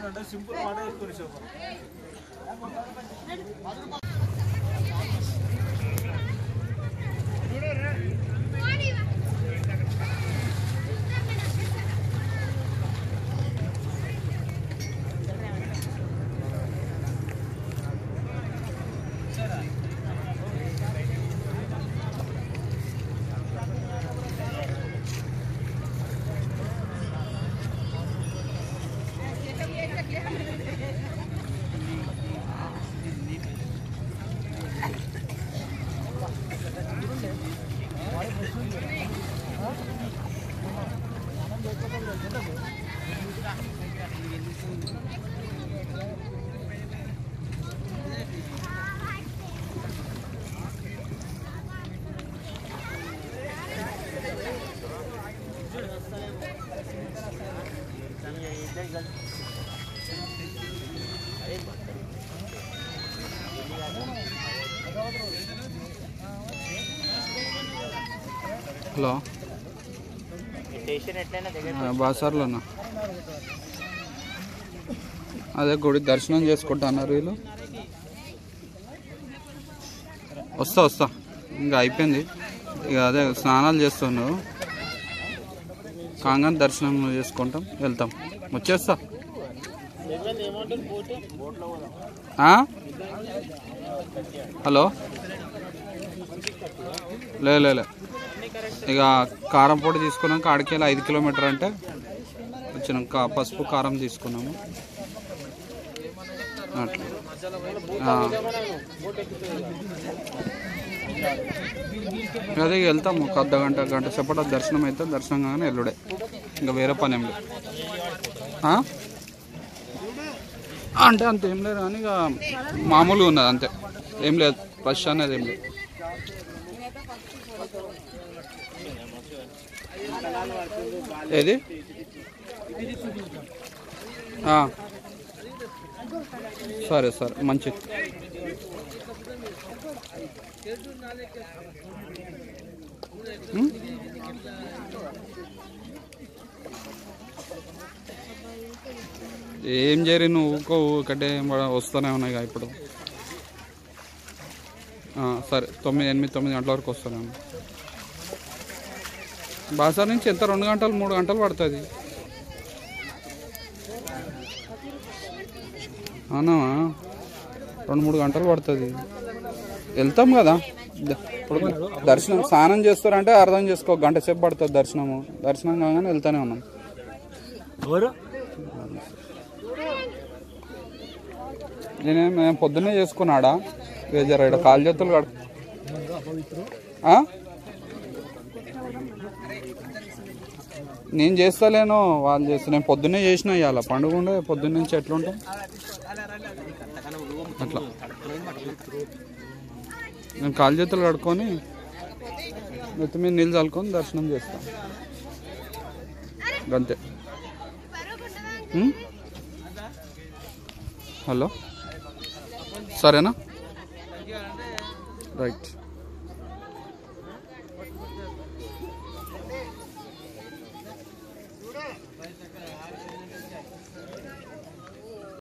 అంటే సింపుల్ మాట వేసుకొని చెప్పు హలో స్టేషన్ ఎట్లయినా దగ్గర బాసార్లోనా అదే గుడి దర్శనం చేసుకుంటా అన్నారు వీళ్ళు వస్తా వస్తా ఇంకా అయిపోయింది ఇక అదే స్నానాలు చేస్తున్నావు కాంగానే దర్శనం చేసుకుంటాం వెళ్తాం వచ్చేస్తా ఆ? హలో లే లే లే. ఇక కారం పొడి తీసుకున్నాక ఆడికెళ్ళి ఐదు కిలోమీటర్ అంటే వచ్చినాం కా పసుపు కారం తీసుకున్నాము అట్లా ఆ. అదే ఇక వెళ్తాము ఒక అర్ధ గంట గంట సేపటి దర్శనం అయితే దర్శనం కానీ ఎల్లుడే ఇంకా వేరే పని ఏం లేదు ఆ? అంటే అంత ఏం లేదు కానీ ఇక మామూలుగా ఉన్నది అంతే ఏం లేదు రష్ అనేది ఏం లేదు ఏది ఆ. సరే సరే మంచిది ఉం? ఏం చేరి నువ్వు ఊకో ఒకటే వస్తూనే ఉన్నాయి కదా ఇప్పుడు ఆ, సరే తొమ్మిది ఎనిమిది తొమ్మిది గంటల వరకు వస్తూనే ఉన్నాయి బాసార్ నుంచి ఎంత రెండు గంటలు మూడు గంటలు పడుతుంది అవునా రెండు మూడు గంటలు పడుతుంది వెళ్తాం కదా ద- ఇప్పుడు దర్శనం స్నానం చేస్తారంటే అర్థం చేసుకో గంట సేపు పడుతుంది దర్శనము దర్శనం కాగానే వెళ్తానే ఉన్నాం ఎవరు నేనే మేము పొద్దున్నే చేసుకున్నాడా ఇక జర ఈడ కాలు చేతులు కడు ఆ? నేను చేస్తలేను వాళ్ళు చేస్తా నేను పొద్దున్నే చేసిన ఇవాళ పండుగ ఉండే పొద్దున్న నుంచి ఎట్లుంటాం అట్లా నేను కాలు చేతులు కడుక్కొని నెత్తి మీద నీళ్ళు చల్లుకొని దర్శనం చేస్తాను అంతే ఉం? హలో సరేనా రైట్